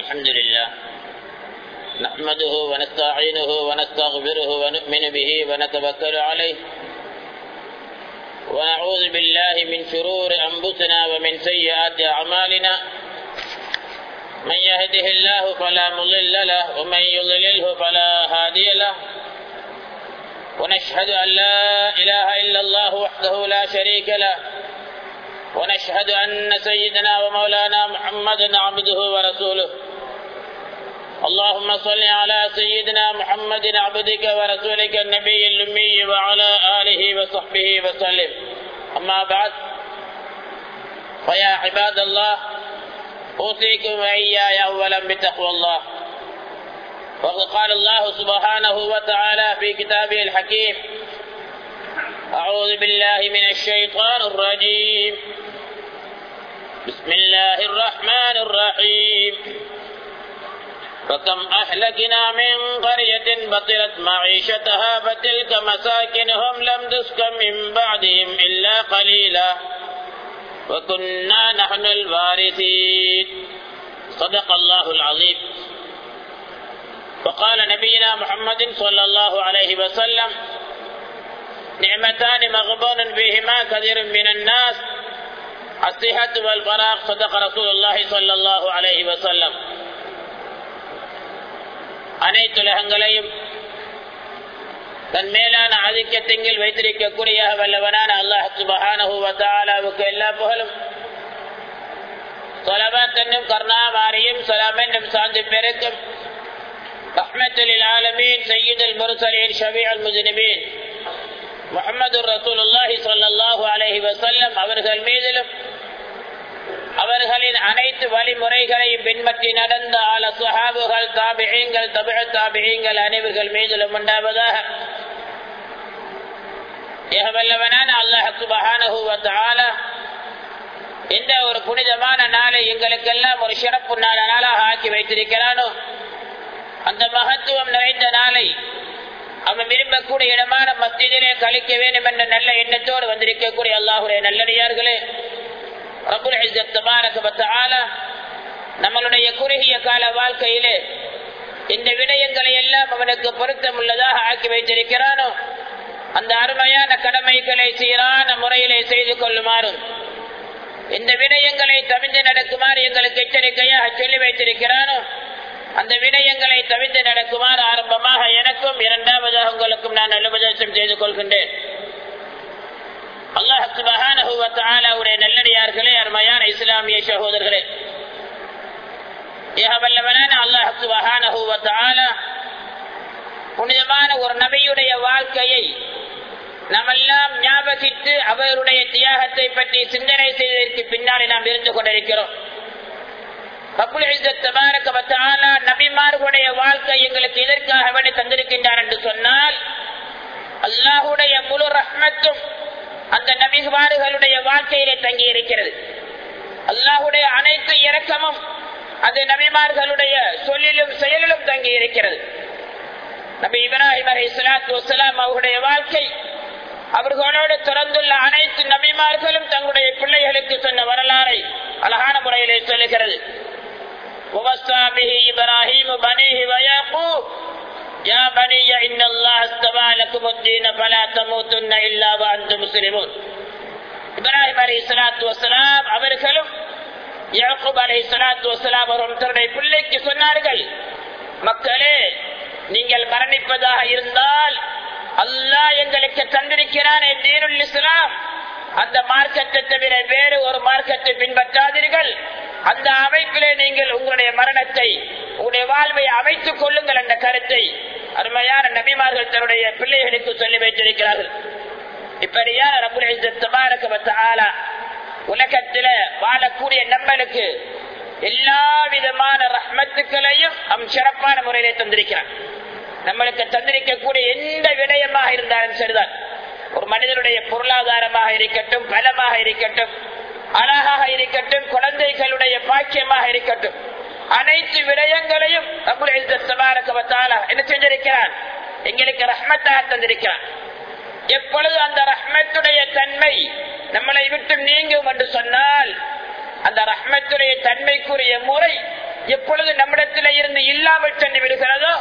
الحمد لله نحمده ونستعينه ونستغفره ونؤمن به ونتوكل عليه ونعوذ بالله من شرور أنفسنا ومن سيئات أعمالنا من يهده الله فلا مضل له ومن يضلله فلا هادي له ونشهد أن لا إله إلا الله وحده لا شريك له ونشهد أن سيدنا ومولانا محمدا عبده ورسوله اللهم صل على سيدنا محمد عبدك ورسولك النبي الأمي وعلى آله وصحبه وسلم أما بعد فيا عباد الله أوصيكم وإياي أولا بتقوى الله وقد قال الله سبحانه وتعالى في كتابه الحكيم أعوذ بالله من الشيطان الرجيم بسم الله الرحمن الرحيم فكم أهلكنا من قرية بطلت معيشتها فتلك مساكنهم لم تسكن من بعدهم إلا قليلا وكنا نحن الوارثين صدق الله العظيم وقال نبينا محمد صلى الله عليه وسلم نعمتان مغبون فيهما كثير من الناس الصحة والفراغ صدق رسول الله صلى الله عليه وسلم அனைத்துலகங்களையும் தன் மேலான ஆதிக்கத்திங்கில் வைத்திருக்கக்கூடிய வல்லவனான அல்லாஹ் சுபஹானஹுவத்தாலாவுக்கு எல்லா புகழும் சொலபாத் என்னும் கருணாமாரியும் சொலாம் என்னும் சாந்தி பெருக்கும் ரஹ்மத்துலில் ஆலமீன் சையீதுல் முர்சலீன் ஷபீல் முஜினிபீன் முகமது ரசூலுல்லாஹி ஸல்லல்லாஹு அலைஹி வஸல்லம் அவர்கள் மீதிலும் அவர்களின் அனைத்து வழிமுறைகளையும் பின்பற்றி நடந்த ஆல சுஹாபுகள் தாபிகங்கள் தபிழ தாபிகங்கள் அனைவர்கள் மீதிலும் உண்டாவதாக ஏகவல்லவனான அல்லாஹ் சுபஹானஹு வ தஆலா இந்த ஒரு புனிதமான நாளை எங்களுக்கெல்லாம் ஒரு சிறப்பு நாள நாளாக ஆக்கி வைத்திருக்கிறானோ அந்த மகத்துவம் நிறைந்த நாளை அவன் விரும்பக்கூடிய இடமான மத்தியிலே கழிக்க வேண்டும் என்ற நல்ல எண்ணத்தோடு வந்திருக்கக்கூடிய அல்லாஹுடைய நல்லடியார்களே ரபுல் நம்மளுடைய குறுகிய கால வாழ்க்கையிலே இந்த விடயங்களை எல்லாம் அவனுக்கு பொருத்தம் உள்ளதாக ஆக்கி வைத்திருக்கிறானோ அந்த அருமையான கடமைகளை சீரான முறையிலே செய்து கொள்ளுமாறும் இந்த விடயங்களை தவிர்த்து நடக்குமாறு எங்களுக்கு எச்சரிக்கையாக சொல்லி வைத்திருக்கிறானோ அந்த விடயங்களை தவிர்த்து நடக்குமாறு ஆரம்பமாக எனக்கும் இரண்டாவதாக உங்களுக்கும் நான் நல்லுபதேசம் செய்து கொள்கின்றேன் அல்லாஹுடைய நல்லடியார்களே அருமையான இஸ்லாமிய சகோதரர்களே ஏகவல்லவனான அல்லாஹுவத்தால புனிதமான ஒரு நபியுடைய வாழ்க்கையை நாமெல்லாம் ஞாபகித்து அவருடைய தியாகத்தை பற்றி சிந்தனை செய்வதற்கு பின்னாலே நாம் இருந்து கொண்டிருக்கிறோம் நபிமார்களுடைய வாழ்க்கை எங்களுக்கு எதற்காக வேண்டி தந்திருக்கின்றார் என்று சொன்னால் அல்லாஹுடைய முழு ரஹ்மத்தும் அந்த நபிமார்களுடைய வாழ்க்கையிலே தங்கி இருக்கிறது அல்லாஹுடைய அனைத்து இறக்கமும் அது நபிமார்களுடைய சொல்லிலும் செயலிலும் தங்கி இருக்கிறது நபி இப்ராஹிம் அலி இஸ்லாத்து வசலாம் அவருடைய வாழ்க்கை அவர்களோடு திறந்துள்ள அனைத்து நபிமார்களும் தங்களுடைய பிள்ளைகளுக்கு சொன்ன வரலாறை அழகான முறையிலே சொல்லுகிறது இப்ராஹிம் பனிஹி வயாக்கூப் يا بني إن الله استوى لكم الدين فلا تموتن إلا وأنتم مسلمون இப்ராஹிம் அலி சலாத்து வசலாம் அவர்களும் யாக்கூப் அலி சலாத்து வசலாம் அவர்கள் தன்னுடைய பிள்ளைக்கு சொன்னார்கள் மக்களே நீங்கள் மரணிப்பதாக இருந்தால் அல்லாஹ் எங்களுக்கு தந்திருக்கிறான் தீனுல் இஸ்லாம் அந்த மார்க்கத்தை தவிர வேறு ஒரு மார்க்கத்தை பின்பற்றாதீர்கள் அந்த அமைப்பிலே நீங்கள் உங்களுடைய மரணத்தை உங்களுடைய வாழ்வை அமைத்துக் கொள்ளுங்கள் என்ற கருத்தை அருமையான நபிமார்கள் தன்னுடைய பிள்ளைகளுக்கு சொல்லி வைத்திருக்கிறார்கள் இப்படியான ரபுல் உலகத்தில வாழக்கூடிய நம்மளுக்கு எல்லா விதமான ரஹ்மத்துக்களையும் அவன் சிறப்பான முறையிலே தந்திருக்கிறான் நம்மளுக்கு தந்திருக்கக்கூடிய எந்த விடயமாக இருந்தாலும் சரிதான் ஒரு மனிதனுடைய பொருளாதாரமாக இருக்கட்டும் பலமாக இருக்கட்டும் அழகாக இருக்கட்டும் குழந்தைகளுடைய பாக்கியமாக இருக்கட்டும் அனைத்து விடயங்களையும் என்ன செஞ்சிருக்கிறான் எங்களுக்கு ரஹ்மத்தாக தந்திருக்கிறான் எப்பொழுது அந்த ரஹ்மத்துடைய தன்மை நம்மளை விட்டு நீங்கும் என்று சொன்னால் அந்த ரஹ்மத்துடைய தன்மைக்குரிய முறை எப்பொழுது நம்மிடத்தில் இருந்து இல்லாமல் சென்று விடுகிறதோ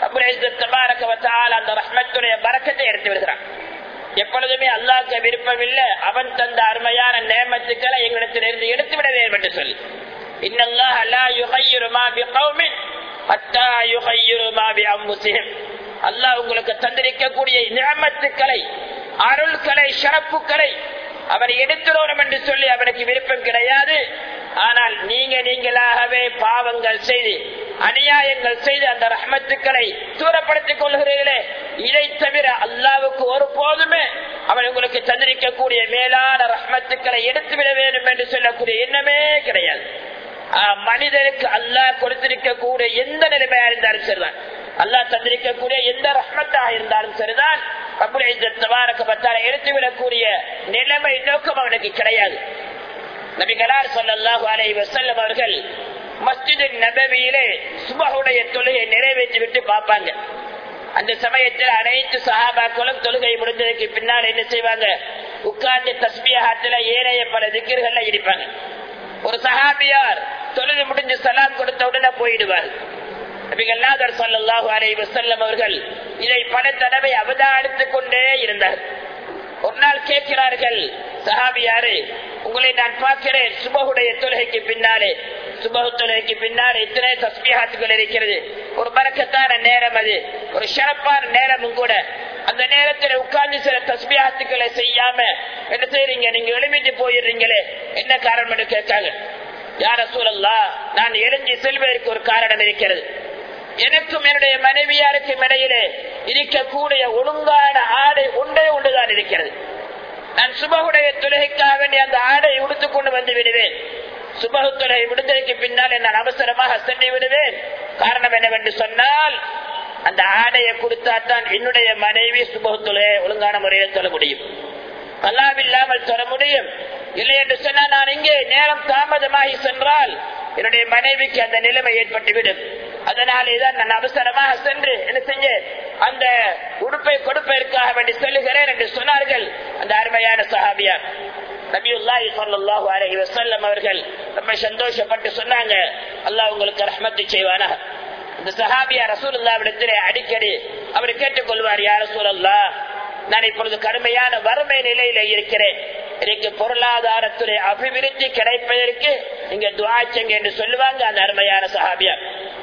அந்த ரஹ்மத்துடைய பறக்கத்தை எடுத்து விடுகிறான் எப்பொழுதுமே அல்லாஹ்க்கு விருப்பமில்லை அவன் தந்த அருமையான நேமத்துக்களை எங்களிடத்தில் இருந்து எடுத்து விட வேண்டும் என்று சொல்லி இன்னல்லாஹ் லா யுகையிரு மா பிகௌமின் ஹத்தா யுகையிரு மா பிஅன்ஃபுஸிஹிம் அல்லாஹ் உங்களுக்கு தந்திருக்கக்கூடிய நியமத்துக்களை அருள்களை ஷரப்புகளை அவனை எடுத்துறோம் என்று சொல்லி அவனுக்கு விருப்பம் கிடையாது ஆனால் நீங்க நீங்களாகவே பாவங்கள் செய்து அநியாயங்கள் செய்து அந்த ரஹ்மத்துக்களை தூரப்படுத்திக் கொள்கிறீர்களே இதை தவிர அல்லாவுக்கு ஒரு போதுமே அவன் உங்களுக்கு தந்திருக்கக்கூடிய மேலான ரஹ்மத்துக்களை எடுத்துவிட வேண்டும் என்று சொல்லக்கூடிய எண்ணமே கிடையாது மனிதனுக்கு அல்லாஹ் கொடுத்திருக்கக்கூடிய எந்த நிலைமையா இருந்தாலும் சரிதான் அல்லாஹ் தந்திருக்கக்கூடிய எந்த ரஹ்மத்தாக இருந்தாலும் சரிதான் எடுத்துவிடக்கூடிய நிலைமை நோக்கம் அவனுக்கு கிடையாது நபிகளார் சொல்லல்லாஹு அலை வசல்லம் அவர்கள் மஸ்ஜிது நபவியிலே சுபகுடைய தொழுகை நிறைவேற்றி விட்டு பார்ப்பாங்க அந்த சமயத்தில் அனைத்து சகாபாக்களும் தொழுகை முடிஞ்சதுக்கு பின்னால் என்ன செய்வாங்க உட்கார்ந்து தஸ்மியகத்துல ஏனைய பல திக்கர்கள்ல இருப்பாங்க ஒரு சஹாபியார் தொழுது முடிஞ்சு சலாம் கொடுத்த உடனே போயிடுவார் நபிகள்நாதர் சல்லாஹு அலை வசல்லம் அவர்கள் இதை பல தடவை அவதானித்துக் கொண்டே இருந்தார் ஒரு நாள் கேட்கிறார்கள் சஹாபியாரு உங்களை நான் பார்க்கிறேன் சுபகுடைய தொழுகைக்கு பின்னாலே சுபகு தொழுகைக்கு பின்னாலே இத்தனை தஸ்மியாத்துகள் இருக்கிறது ஒரு பறக்கத்தான நேரம் அது ஒரு சிறப்பான நேரமும் கூட அந்த நேரத்தில் உட்கார்ந்து சில தஸ்மியாத்துக்களை செய்யாம என்ன செய்றீங்க நீங்க எழுமிட்டு போயிடுறீங்களே என்ன காரணம் கேட்காங்க யார சூழல்லா நான் எழுஞ்சி செல்வதற்கு ஒரு காரணம் இருக்கிறது எனக்கும் என்னுடைய மனைவியாருக்கும் இடையிலே இருக்கக்கூடிய ஒழுங்கான ஆடை ஒன்றே ஒன்றுதான் இருக்கிறது நான் சுபகுடைய தொழுகைக்காக வேண்டிய அந்த ஆடை உடுத்துக் கொண்டு வந்து விடுவேன் சுபகு தொழுகை முடிந்ததற்கு பின்னால் நான் அவசரமாக சென்று விடுவேன் காரணம் என்னவென்று சொன்னால் அந்த ஆடையை கொடுத்தாத்தான் என்னுடைய மனைவி சுபகு தொழுகை ஒழுங்கான முறையில் சொல்ல முடியும் கல்லாவில்லாமல் சொல்ல முடியும் இல்லை என்று சொன்னால் நான் இங்கே நேரம் தாமதமாகி சென்றால் என்னுடைய மனைவிக்கு அந்த நிலைமை ஏற்பட்டுவிடும் அதனாலேதான் நான் அவசரமாக சென்று என்ன செஞ்ச அந்த உடுப்பை கொடுப்பதற்காக வேண்டி செல்லுகிறேன் என்று சொன்னார்கள் அந்த அருமையான சஹாபியார் நபியுல்லாஹி ஸல்லல்லாஹு அலைஹி வஸல்லம் அவர்கள் ரொம்ப சந்தோஷப்பட்டு சொன்னாங்க அல்லாஹ் உங்களுக்கு ரஹ்மத்து செய்வானா இந்த சஹாபியா ரசூலுல்லாவிடத்திலே அடிக்கடி அவர் கேட்டுக்கொள்வார் யார் ரசூலல்லாஹ் நான் இப்பொழுது கடுமையான வறுமை நிலையில இருக்கிறேன் எனக்கு பொருளாதாரத்துடைய அபிவிருத்தி கிடைப்பதற்கு நீங்க துவாச்சங்க என்று சொல்லுவாங்க அந்த அருமையான சஹாபியா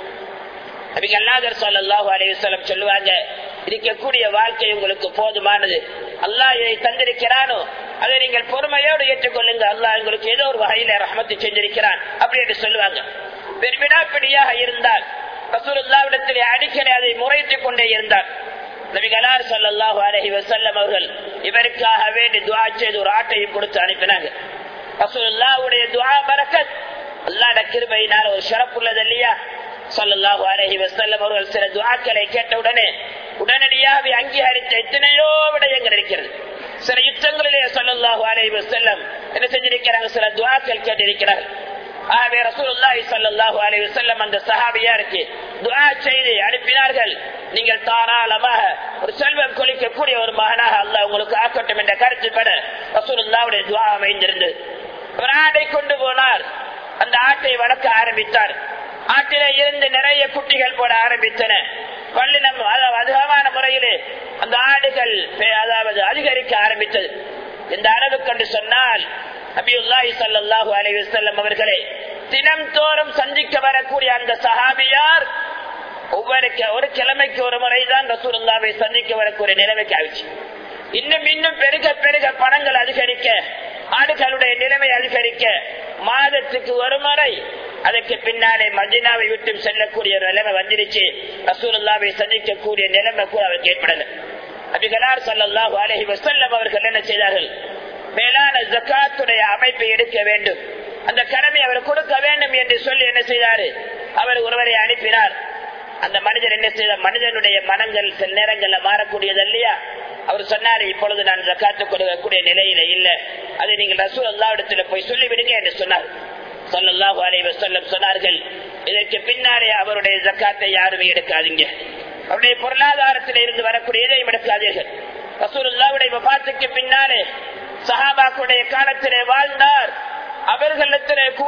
அவங்க அல்லாதர் சொல்லாஹு அலையுசலம் சொல்லுவாங்க இருக்கக்கூடிய வாழ்க்கை உங்களுக்கு போதுமானது அல்லாஹ் இதை தந்திருக்கிறானோ அதை நீங்கள் பொறுமையோடு ஏற்றுக்கொள்ளுங்க அல்லாஹ் உங்களுக்கு ஏதோ ஒரு வகையில ரஹமத்து செஞ்சிருக்கிறான் அப்படி என்று சொல்லுவாங்க பெருமிடாப்பிடியாக இருந்தால் ரசூலுல்லாவிடத்திலே அடிக்கடி அதை முறைத்துக் கொண்டே இருந்தார் நபிகளார் சல்லாஹூ அலஹி வசல்லம் அவர்கள் இவருக்காக வேண்டி துவா செய்து ஒரு ஆட்டையும் கொடுத்து அனுப்பினாங்க ரசூலுல்லாவுடைய துவா பரக்கத் அல்லாட கிருபையினால ஒரு சிறப்புள்ளது இல்லையா சொல்லல்லாஹு அலஹி வசல்லம் அவர்கள் சில துவாக்களை கேட்டவுடனே உடனடியாக அங்கீகரித்த எத்தனையோ விடயங்கள் இருக்கிறது சில யுத்தங்களிலே சொல்லல்லாஹு அலஹி வசல்லம் என்ன செஞ்சிருக்கிறாங்க சில துவாக்கள் கேட்டிருக்கிறார்கள் ஆகவே ரசூலுல்லாஹி ஸல்லல்லாஹு அலைஹி வஸல்லம் அந்த சஹாபியாருக்கு துஆ செய்து அனுப்பினார்கள் நீங்கள் தாராளமாக ஒரு செல்வம் கொளிக்கக்கூடிய ஒரு மகனாக அல்லாஹ் உங்களுக்கு ஆக்கட்டும் என்ற கருத்துப்பட ரசூலுல்லாவுடைய துஆ அமைந்திருந்தது ஒரு ஆட்டை கொண்டு போனார் அந்த ஆட்டை வளர்க்க ஆரம்பித்தார் ஆட்டில இருந்து நிறைய குட்டிகள் போட ஆரம்பித்தன பள்ளினம் அதிகமான முறையிலே அந்த ஆடுகள் அதாவது அதிகரிக்க ஆரம்பித்தது இந்த அளவு கண்டு சொன்னால் நபியுல்லாஹி ஸல்லல்லாஹு அலைஹி வஸல்லம் அவர்களே தினம் தோறும் சந்திக்க வரக்கூடிய அந்த சஹாபியார் ஒவ்வொரு ஒரு கிழமைக்கு ஒரு முறைதான் ரசூலுல்லாவை சந்திக்க வரக்கூடிய நிலைமைக்கு ஆயிடுச்சு இன்னும் இன்னும் பெருக பெருக பணங்கள் அதிகரிக்க ஆடுகளுடைய நிலைமை அதிகரிக்க மாதத்துக்கு ஒரு முறை அதற்கு பின்னாலே மதினாவை விட்டு செல்லக்கூடிய ஒரு நிலைமை வந்துருச்சு ரசூலுல்லாவை சந்திக்கக்கூடிய நிலைமை கூட அவருக்கு ஏற்படல அபிகளார் சல்லாஹூ அலஹி வசல்லம் அவர்கள் என்ன செய்தார்கள் மேலான ஜக்காத்துடைய அமைப்பை எடுக்க வேண்டும் அந்த கடமை அவர் கொடுக்க வேண்டும் என்று சொல்லி என்ன செய்தாரு அவர் ஒருவரை அனுப்பினார் அந்த மனிதர் என்ன செய்தார் மனிதனுடைய மனங்கள் சில நேரங்கள்ல மாறக்கூடியது இல்லையா அவர் சொன்னார் இப்பொழுது நான் ஜக்காத்து கொடுக்கக்கூடிய நிலையில இல்ல அதை நீங்கள் ரசூல் அல்லா இடத்துல போய் சொல்லிவிடுங்க என்று சொன்னார் சொல்லல்லாஹு அலை வசல்லம் சொன்னார்கள் இதற்கு பின்னாலே அவருடைய ஜக்காத்தை யாருமே எடுக்காதீங்க அவருடைய பொருளாதாரத்தில் இருந்து வரக்கூடிய எதையும் எடுக்காதீர்கள் ரசூலுல்லாவுடைய விபாத்துக்கு பின்னாலே சஹாபாக்குடைய காலத்திலே வாழ்ந்தார் அவர்களிடத்திலே கூட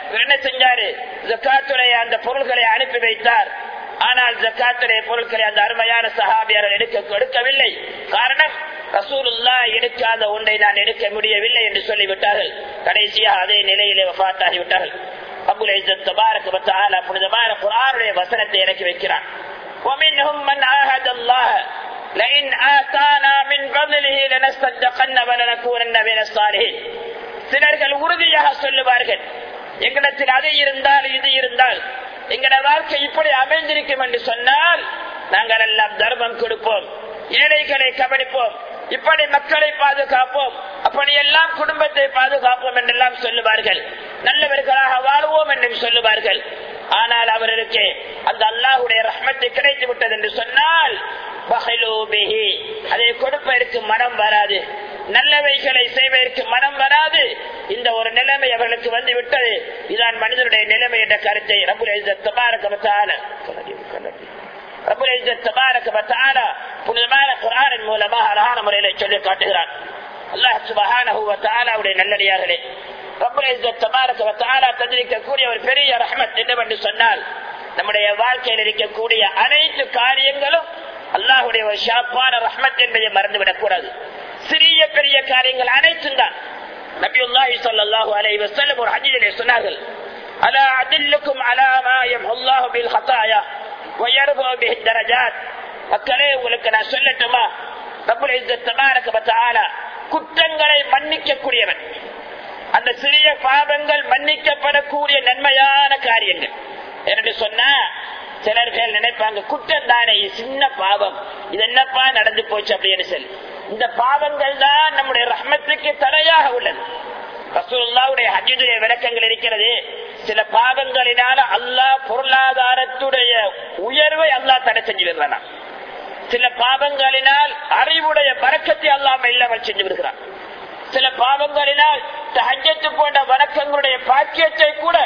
இவர் என்ன செஞ்சாரு ஜக்காத்துடைய அந்த பொருள்களை அனுப்பி வைத்தார் ஆனால் ஜக்காத்துடைய பொருட்களை அந்த அருமையான சஹாபியார்கள் எடுக்க எடுக்கவில்லை காரணம் ரசூலுல்லா எடுக்காத ஒன்றை நான் எடுக்க முடியவில்லை என்று சொல்லிவிட்டார்கள் கடைசியாக அதே நிலையிலே வஃத்தாகி விட்டார்கள் அபுல் இஸ்ஸத் தபாரக வ தஆலா புனிதமான குர்ஆனுடைய வசனத்தை இறக்கி வைக்கிறான் ومنهم من عاهد الله لئن آتانا من فضله لنصدقن ولنكونن من الصالحين சிலர்கள் உறுதியாக சொல்லுவார்கள் எங்களிடத்தில் அது இருந்தால் இது இருந்தால் எங்களோட வாழ்க்கை இப்படி அமைந்திருக்கும் என்று சொன்னால் நாங்கள் எல்லாம் தர்மம் கொடுப்போம் ஏழைகளை கவனிப்போம் இப்படி மக்களை பாதுகாப்போம் அப்படியெல்லாம் குடும்பத்தை பாதுகாப்போம் என்றெல்லாம் சொல்லுவார்கள் நல்லவர்களாக வாழ்வோம் என்றும் சொல்லுவார்கள் ஆனால் அவர்களுக்கு அந்த அல்லாஹுடைய ரஹ்மத்தை கிடைத்து விட்டது என்று சொன்னால் அதை கொடுப்பதற்கு மனம் வராது நல்லவைகளை செய்வதற்கு மனம் வராது இந்த ஒரு நிலைமை அவர்களுக்கு வந்து விட்டது இதான் மனிதனுடைய நிலைமை என்ற கருத்தை புனிதமான குரானின் மூலமாக அழகான முறையில சொல்லி காட்டுகிறான் அல்லாஹ் சுபஹானுடைய நல்லடியார்களே தந்திரிக்கக்கூடிய ஒரு பெரிய ரஹமத் என்னவென்று சொன்னால் நம்முடைய வாழ்க்கையில் இருக்கக்கூடிய அனைத்து காரியங்களும் அல்லாஹுடைய ஒரு ஷாப்பான ரஹ்மத் என்பதை மறந்துவிடக் கூடாது சிறிய பெரிய காரியங்கள் அனைத்தும் தான் நபியுல்லாஹி ஸல்லல்லாஹு அலைஹி வஸல்லம் ஒரு ஹதீஸிலே சொன்னார்கள் அலா அதில்லுக்கும் அலா மா யம்ஹுல்லாஹு பில் ஹதாயா வ யர்ஃபு பிஹி தரஜாத் மக்களே உங்களுக்கு நான் சொல்லட்டுமா ரப்புல் இஸ்ஸத் தபாரக வ தஆலா குற்றங்களை மன்னிக்க கூடியவன் அந்த சிறிய பாவங்கள் மன்னிக்கப்படக்கூடிய நன்மையான காரியங்கள் என்று சொன்னா சிலர்கள் நினைப்பாங்க குற்றம் தானே சின்ன பாவம் இது என்னப்பா நடந்து போச்சு அப்படின்னு சொல்லி இந்த பாவங்கள் தான் நம்முடைய ரஹ்மத்துக்கு தடையாக உள்ளது ரசூல்லாவுடைய ஹஜ்ஜுடைய விளக்கங்கள் இருக்கிறது சில பாவங்களினால அல்லாஹ் பொருளாதாரத்துடைய உயர்வை அல்லாஹ் தடை செஞ்சு விடுறான் சில பாவங்களினால் அறிவுடைய பறக்கத்தை அல்லாம இல்லாமல் செஞ்சு விடுகிறான் சில பாவங்களினால் தஹஜத்து போன்ற வணக்கங்களுடைய பாக்கியத்தை கூட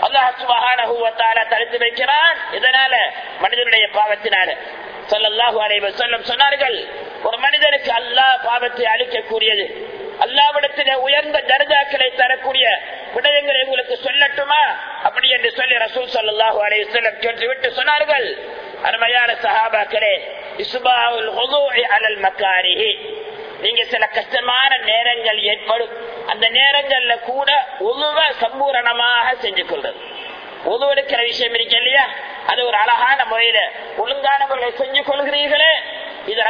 அல்லாஹால தடுத்து வைக்கிறான் இதனால மனிதனுடைய பாவத்தினால சொல்லல்லாஹு அலைவ சொல்லம் சொன்னார்கள் ஒரு மனிதனுக்கு அல்லாஹ் பாவத்தை அழிக்கக்கூடியது அல்லாவிடத்திலே உயர்ந்த தர்ஜாக்களை தரக்கூடிய விடயங்களை உங்களுக்கு சொல்லட்டுமா அப்படி என்று சொல்லி ரசூல் சல்லாஹூ அலைய சொல்லம் சொல்லிவிட்டு சொன்னார்கள் அருமையான சஹாபாக்களே இசுபாவுல் அலல் மக்காரிஹி நீங்க சில கஷ்டமான நேரங்கள் ஏற்படும் அந்த நேரங்கள்ல கூட உழுவ சம்பூரணமாக செஞ்சு கொள்றது உதவு எடுக்கிற விஷயம் இருக்கு இல்லையா அது ஒரு அழகான முறையில ஒழுங்கான முறையில செஞ்சு கொள்கிறீர்களே இது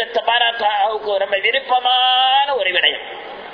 ரபுலுக்கு ரொம்ப விருப்பமான ஒரு விடயம்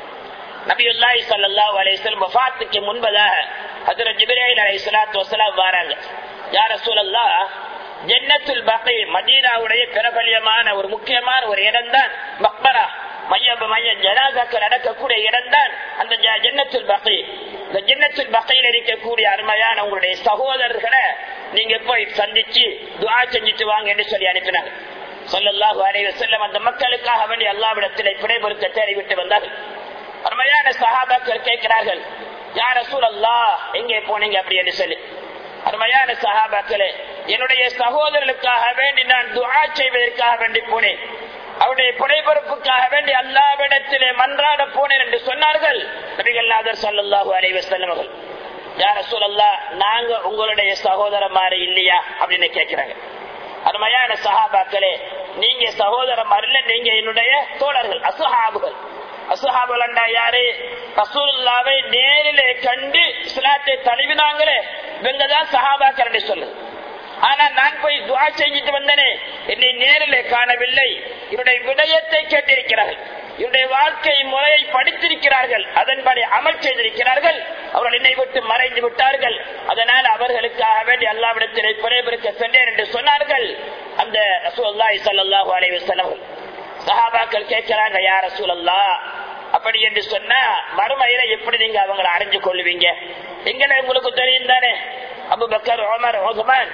நபியுல்லாஹி ஸல்லல்லாஹு அலைஹி வஸல்லம் வஃபாத்துக்கு முன்பதாக ஹஜ்ரத் ஜிப்ரீல் அலைஹிஸ்ஸலாத்து வஸலாம் வராங்க யா ரசூலல்லாஹ் ஜன்னத்துல் பகி மதீனாவுடைய பிரபல்யமான ஒரு முக்கியமான ஒரு இடம் தான் மக்பரா மைய மைய ஜனாதாக்கள் நடக்கக்கூடிய இடம் தான் அந்த ஜன்னத்துல் பகி இந்த ஜன்னத்துல் பகையில் இருக்கக்கூடிய அருமையான உங்களுடைய சகோதரர்களை நீங்க போய் சந்திச்சு துவா செஞ்சுட்டு வாங்க என்று சொல்லி அனுப்பினாங்க சொல்லல்லாஹு அலைஹி வஸல்லம் அந்த மக்களுக்காக வேண்டி அல்லாவிடத்திலே பிணைபொருத்த தேடிவிட்டு வந்தார்கள் அருமையான சஹாபாக்கள் கேட்கிறார்கள் யார சூழல்லா எங்கே போனீங்க அப்படி என்று சொல்லி அருமையான சஹாபாக்களே என்னுடைய சகோதரர்களுக்காக வேண்டி நான் துவா செய்வதற்காக வேண்டி போனேன் அவருடைய புனைபொறுப்புக்காக வேண்டி அல்லாவிடத்திலே மன்றாட போனேன் என்று சொன்னார்கள் நபிகள்நாதர் சல்லாஹூ அலைவசல்லம் அவர்கள் யார சூழல்லா நாங்க உங்களுடைய சகோதர மாதிரி இல்லையா அப்படின்னு கேட்கிறாங்க அருமையான சஹாபாக்களே நீங்க சகோதரம் அல்ல நீங்க என்னுடைய தோழர்கள் அசுஹாபுகள் அசுஹாபுகள் யாரு ரசூல்லாவை நேரிலே கண்டு இஸ்லாத்தை தழுவினாங்களே இவங்கதான் சஹாபாக்கள் சொல்லுது ஆனா நான் போய் துவா செஞ்சுட்டு வந்தனே என்னை நேரிலே காணவில்லை என்னுடைய விடயத்தை கேட்டிருக்கிறார்கள் என்னுடைய வாழ்க்கை முறையை படித்திருக்கிறார்கள் அதன்படி அமல் செய்திருக்கிறார்கள் அவர்கள் என்னை விட்டு மறைந்து விட்டார்கள் அதனால் அவர்களுக்காக வேண்டி அல்லாவிடத்திலே பிழைபிருக்க சென்றேன் என்று சொன்னார்கள் அந்த ரசூல்லாய் சல்லாஹூ அலைவசல்லம் சஹாபாக்கள் கேட்கிறாங்க யார் ரசூலல்லா அப்படி என்று சொன்னா மறுமையில எப்படி நீங்க அவங்களை அறிஞ்சு கொள்வீங்க எங்களை உங்களுக்கு தெரியும் தானே அபுபக்கர் ஓமர் ஓகுமான்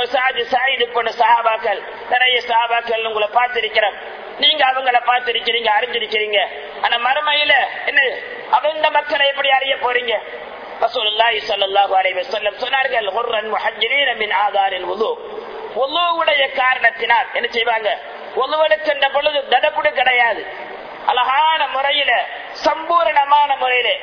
சாயிது போன சஹாபாக்கள் நிறைய சஹாபாக்கள் உங்களை பார்த்திருக்கிறோம் நீங்க அவங்கள பார்த்திருக்கிறீங்க அறிஞ்சிருக்கிறீங்க ஆனா மறுமையில என்ன அவங்க மக்களை எப்படி அறிய போறீங்க ரசூலுல்லாஹி ஸல்லல்லாஹு அலைஹி வஸல்லம் சொன்னார்கள் ஹுர்ரன் முஹஜ்ஜிரீன மின் ஆதாரில் வுது வுதுவுடைய காரணத்தினால் என்ன செய்வாங்க வுதுவெடுக்கின்ற பொழுது தடப்புடு கிடையாது அழகான முறையில சம்பூரணமான முறையில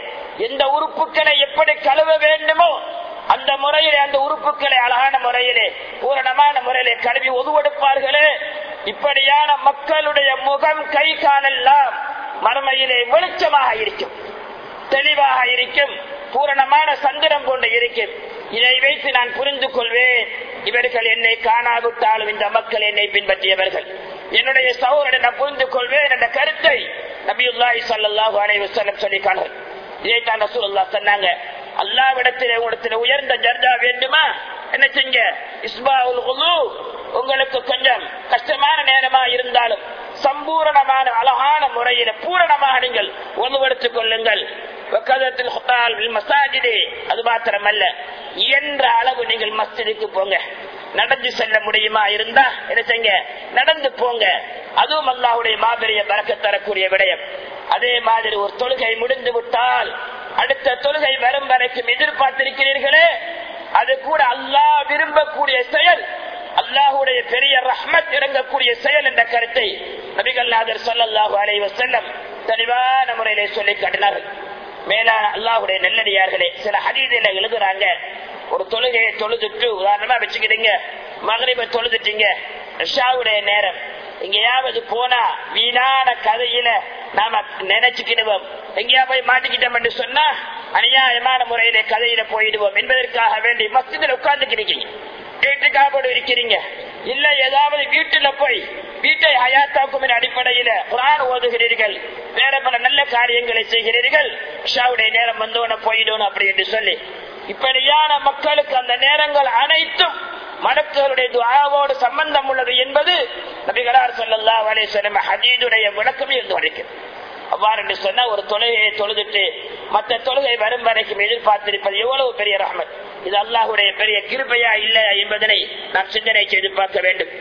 எந்த உறுப்புகளை எப்படி கழுவ வேண்டுமோ அந்த முறையிலே அந்த உறுப்புகளை அழகான முறையிலே பூரணமான முறையிலே கழுவி ஒதுவெடுப்பார்களே இப்படியான மக்களுடைய முகம் கை காலெல்லாம் மறுமையிலே வெளிச்சமாக இருக்கும் தெளிவாக இருக்கும் பூரணமான சந்திரம் கொண்டு இருக்கும் இதை வைத்து நான் புரிந்து கொள்வேன் இவர்கள் என்னை காணாவிட்டாலும் இந்த மக்கள் என்னை பின்பற்றியவர்கள் என்னுடைய சகோதரன் நான் புரிந்து கொள்வேன் என்ற கருத்தை நபியுல்லாஹி ஸல்லல்லாஹு அலைஹி வஸல்லம் சொல்லிக்கார்கள் இதைத்தான் ரசூலுல்லாஹ் சொன்னாங்க அல்லாவிடத்திலே உங்களிடத்திலே உயர்ந்த ஜர்தா வேண்டுமா என்ன செஞ்ச இஸ்பாவுல் குலு உங்களுக்கு கொஞ்சம் கஷ்டமான நேரமா இருந்தாலும் சம்பூரணமான அழகான முறையில பூரணமாக நீங்கள் ஒழுவெடுத்துக் கொள்ளுங்கள் வக்கதத்தில் ஹுத்தால் பில் மசாஜிதே அது மாத்திரமல்ல இயன்ற அளவு நீங்கள் மஸ்ஜிதுக்கு போங்க நடந்து செல்ல முடியுமா இருந்தா என்ன செய்யுங்க நடந்து போங்க அதுவும் அல்லாஹுடைய மாபெரிய பறக்க தரக்கூடிய விடயம் அதே மாதிரி ஒரு தொழுகை முடிந்து விட்டால் அடுத்த தொழுகை வரும் வரைக்கும் எதிர்பார்த்திருக்கிறீர்களே அது கூட அல்லாஹ் விரும்பக்கூடிய செயல் அல்லாஹுடைய பெரிய ரஹ்மத் இறங்கக்கூடிய செயல் என்ற கருத்தை நபிகல்லாதர் சொல்லல்லாஹு அலைஹி வஸல்லம் தெளிவான முறையிலே சொல்லி காட்டினார்கள் மேலான அல்லாஹுடைய நெல்லடியார்களே சில ஹதீதில எழுதுறாங்க ஒரு தொழுகையை தொழுதுட்டு உதாரணமா வச்சுக்கிட்டீங்க மகரிப தொழுதுட்டீங்க ரிஷாவுடைய நேரம் எங்கேயாவது போனா வீணான கதையில நாம நினைச்சுக்கிடுவோம் எங்கேயா போய் மாட்டிக்கிட்டோம் என்று சொன்னா அநியாயமான முறையில கதையில போயிடுவோம் என்பதற்காக வேண்டி மஸ்ஜிதில் உட்கார்ந்துக்கிறீங்க வீட்டுக்காக இருக்கிறீங்க இல்ல ஏதாவது வீட்டுல போய் வீட்டை ஹயாத்தாக்கும் என்ற அடிப்படையில குரான் ஓதுகிறீர்கள் வேற பல நல்ல காரியங்களை செய்கிறீர்கள் ஷாவுடைய நேரம் வந்தோன போயிடும் அப்படி என்று சொல்லி இப்படியான மக்களுக்கு அந்த நேரங்கள் அனைத்தும் மலக்குகளுடைய துவாவோடு சம்பந்தம் உள்ளது என்பது நபிகளார் சொல்லல்லா அலேஸ்வரம் ஹஜீதுடைய விளக்கமே இருந்து வரைக்கும் அவ்வாறு என்று சொன்னா ஒரு தொழுகையை தொழுதுட்டு மற்ற தொழுகை வரும் வரைக்கும் எதிர்பார்த்திருப்பது எவ்வளவு பெரிய ரஹமத் இது அல்லாஹுடைய பெரிய கிருபையா இல்ல என்பதனை நாம் சிந்தனை செய்து பார்க்க வேண்டும்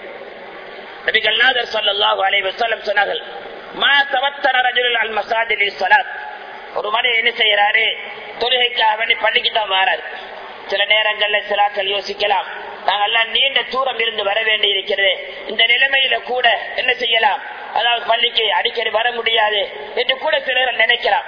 நபிகள் நாதர் சொல்லல்லாஹு அலைஹி வஸல்லம் சொன்னார்கள் மா தவத்தர ரஜுல் அல் மசாஜில் ஸலாத் ஒரு மனிதன் என்ன செய்யறாரு தொழுகைக்காக வேண்டி பள்ளிக்கு தான் வராது சில நேரங்கள்ல சிலாக்கள் யோசிக்கலாம் நாங்கெல்லாம் நீண்ட தூரம் இருந்து வர வேண்டி இருக்கிறது இந்த நிலைமையில கூட என்ன செய்யலாம் அதாவது பள்ளிக்கு அடிக்கடி வர முடியாது என்று கூட சிலர் நினைக்கலாம்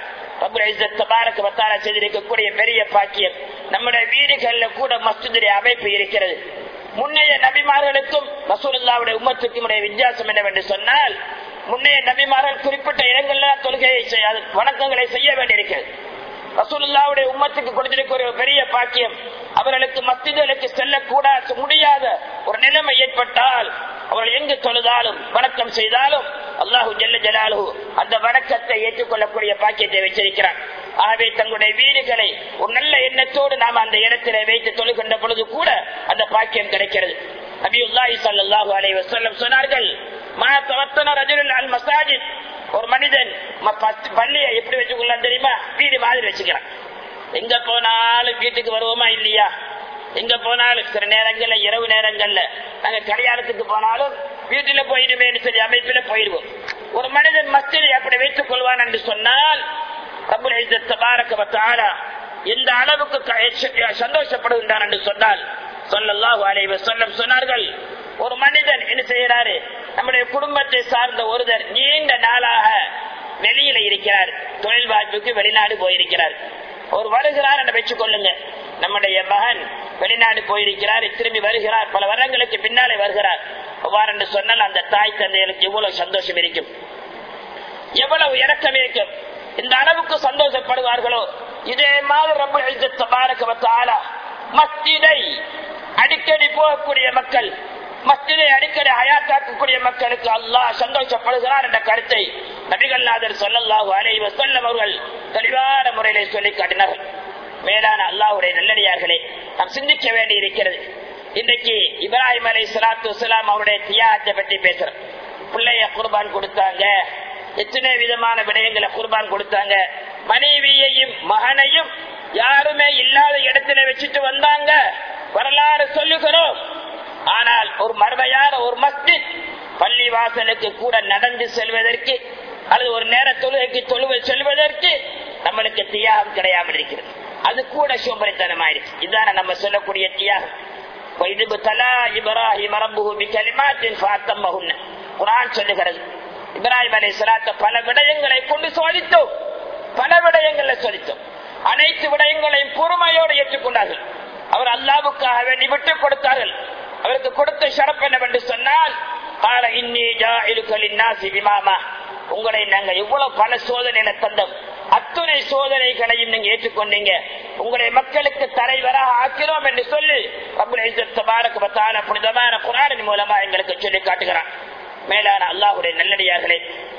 செய்திருக்கக்கூடிய பெரிய பாக்கியம் நம்முடைய வீடுகள்ல கூட மஸ்துடைய அமைப்பு இருக்கிறது முன்னைய நபிமார்களுக்கும் ரசூலுல்லாவுடைய உம்மத்துக்கும் வித்தியாசம் என்னவென்று சொன்னால் முன்னைய நபிமார்கள் குறிப்பிட்ட இடங்கள்ல தொழுகையை வணக்கங்களை செய்ய வேண்டியிருக்கிறது ரசூலுல்லாவுடைய உம்மத்துக்கு கொடுத்திருக்கிற ஒரு பெரிய பாக்கியம் அவர்களுக்கு மத்திதலுக்கு செல்லக்கூடாது முடியாத ஒரு நிலைமை ஏற்பட்டால் அவர்கள் எங்கு தொழுதாலும் வணக்கம் செய்தாலும் அல்லாஹு ஜல்ல ஜலாலு அந்த வணக்கத்தை ஏற்றுக்கொள்ளக்கூடிய பாக்கியத்தை வச்சிருக்கிறார் ஆகவே தங்களுடைய வீடுகளை ஒரு நல்ல எண்ணத்தோடு நாம் அந்த இடத்திலே வைத்து தொழுகின்ற பொழுது கூட அந்த பாக்கியம் கிடைக்கிறது நபியுல்லாஹி ஸல்லல்லாஹு அலைஹி வஸல்லம் சொன்னார்கள் மா தவத்தன ரஜுலுல் அல் மசாஜித் ஒரு மனிதன் பள்ளியை எப்படி வச்சுக்கொள்ளலாம் தெரியுமா வீடு மாதிரி வச்சுக்கிறான் எங்க போனாலும் வீட்டுக்கு வருவோமா இல்லையா எங்க போனாலும் சில நேரங்கள்ல இரவு நேரங்கள்ல நாங்க கல்யாணத்துக்கு போனாலும் வீட்டுல போயிடுமே சொல்லி அமைப்பில போயிடுவோம் ஒரு மனிதன் மஸ்திரை அப்படி வைத்துக் கொள்வான் என்று சொன்னால் எந்த அளவுக்கு சந்தோஷப்படுகின்றான் என்று சொன்னால் சொல்லல்லாஹு அலைவ சொல்லம் சொன்னார்கள் ஒரு மனிதன் என்ன செய்யறாரு நம்முடைய குடும்பத்தை சார்ந்த ஒருவர் நீண்ட நாளாக வெளியில இருக்கிறார் தொழில் வாய்ப்புக்கு வெளிநாடு போயிருக்கிறார் ஒரு வருகிறார் என்று வச்சுக் கொள்ளுங்க நம்முடைய மகன் வெளிநாடு போயிருக்கிறார் திரும்பி வருகிறார் பல வருடங்களுக்கு பின்னாலே வருகிறார் அவ்வாறு என்று சொன்னால் அந்த தாய் தந்தைகளுக்கு எவ்வளவு சந்தோஷம் இருக்கும் எவ்வளவு இறக்கம் இருக்கும் இந்த அளவுக்கு சந்தோஷப்படுவார்களோ இதே மாதிரி ரொம்ப பாரக மஸ்ஜிதை அடிக்கடி போகக்கூடிய மக்கள் மஸ்ஜிதை அடிக்கடி அயாத்தாக்கக்கூடிய மக்களுக்கு அல்லாஹ் சந்தோஷப்படுகிறார் என்ற கருத்தை நபிகள்நாதர் சொல்லல்லாஹு அலைவ சொல்லம் அவர்கள் தெளிவான முறையிலே சொல்லி காட்டினார்கள் மேலான அல்லாஹுடைய நல்லடியார்களே நாம் சிந்திக்க வேண்டி இருக்கிறது இன்றைக்கு இப்ராஹிம் அலை சலாத்து வலாம் அவருடைய தியாகத்தை பற்றி பேசுறோம் பிள்ளைய குர்பான் கொடுத்தாங்க எத்தனை விதமான விடயங்களை குர்பான் கொடுத்தாங்க மனைவியையும் மகனையும் யாருமே இல்லாத இடத்துல வச்சுட்டு வந்தாங்க வரலாறு சொல்லுகிறோம் ஆனால் ஒரு மறுமையான ஒரு மஸ்ஜித் பள்ளி வாசலுக்கு கூட நடந்து செல்வதற்கு அல்லது ஒரு நேர தொழுகைக்கு தொழுவை செல்வதற்கு நம்மளுக்கு தியாகம் கிடையாமல் இருக்கிறது அது கூட சோம்பரித்தனமாயிருச்சு இதான நம்ம சொல்லக்கூடிய தியாகம் குரான் சொல்லுகிறது இப்ராஹிம் அலி சலாத்த பல விடயங்களை கொண்டு சோதித்தோம் பல விடயங்களை சோதித்தோம் அனைத்து விடயங்களையும் பொறுமையோடு ஏற்றுக்கொண்டார்கள் அவர் அல்லாவுக்காக வேண்டி விட்டுக் கொடுத்தார்கள் அவருக்கு கொடுத்த ஷரப் என்னவென்று சொன்னால் கால இன்னி ஜாயிலுக்களின் நாசி விமாமா உங்களை நாங்க எவ்வளவு பல சோதனையில தந்தோம் அத்துணை சோதனைகளையும் நீங்க ஏற்றுக்கொண்டீங்க உங்களை மக்களுக்கு தலைவராக ஆக்கிறோம் என்று சொல்லி ரபுல் புனிதமான குரானின் மூலமா எங்களுக்கு சொல்லி காட்டுகிறான் மேலான அல்லாஹுடைய நல்லடியார்களே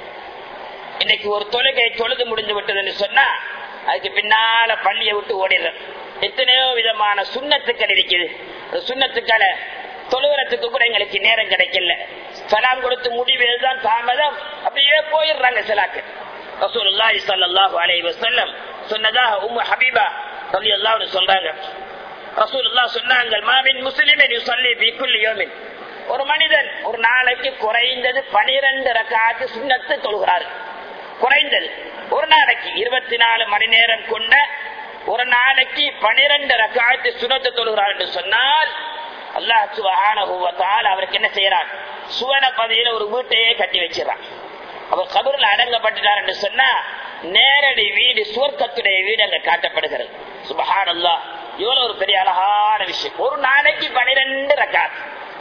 இன்னைக்கு ஒரு தொழுகை தொழுது முடிந்து விட்டதுன்னு சொன்னா அதுக்கு பின்னால பள்ளியை விட்டு ஓடிடுறோம் எத்தனையோ விதமான சுண்ணத்துக்கள் இருக்குது அந்த சுண்ணத்துக்களை தொழுகிறதுக்கு கூட எங்களுக்கு நேரம் கிடைக்கல சலாம் கொடுத்து முடிவுதான் தாமதம் அப்படியே போயிடுறாங்க சிலாக்கு ரசூலுல்லாஹி ஸல்லல்லாஹு அலைஹி வஸல்லம் சொன்னதாக உம்மு ஹபீபா ரலியல்லாஹு சொல்றாங்க ரசூலுல்லாஹ் சொன்னாங்க மாமின் முஸ்லிமின் யுஸல்லி ஃபீ குல்லி யௌமின் ஒரு மனிதன் ஒரு நாளைக்கு குறைந்தது பனிரெண்டு ரக்காத்து சுண்ணத்து தொழுகிறாரு குறைந்தது ஒரு நாளைக்கு இருபத்தி நாலு மணி நேரம் கொண்ட ஒரு நாளைக்கு பனிரெண்டு ரக்காத்து சுனத்து தொழுகிறார் என்று சொன்னால் அல்லாஹ் சுபஹானஹுவத்தால் அவருக்கு என்ன செய்யறான் சுவன பதையில ஒரு வீட்டையே கட்டி வச்சிடறான் அவர் கபூரில் அடங்கப்பட்டுட்டார் என்று சொன்னா நேரடி வீடு சுவர்க்கத்துடைய வீடு அங்க காட்டப்படுகிறது சுபஹான் அல்லா இவ்வளவு ஒரு பெரிய அழகான விஷயம் ஒரு நாளைக்கு பனிரெண்டு ரக்காத்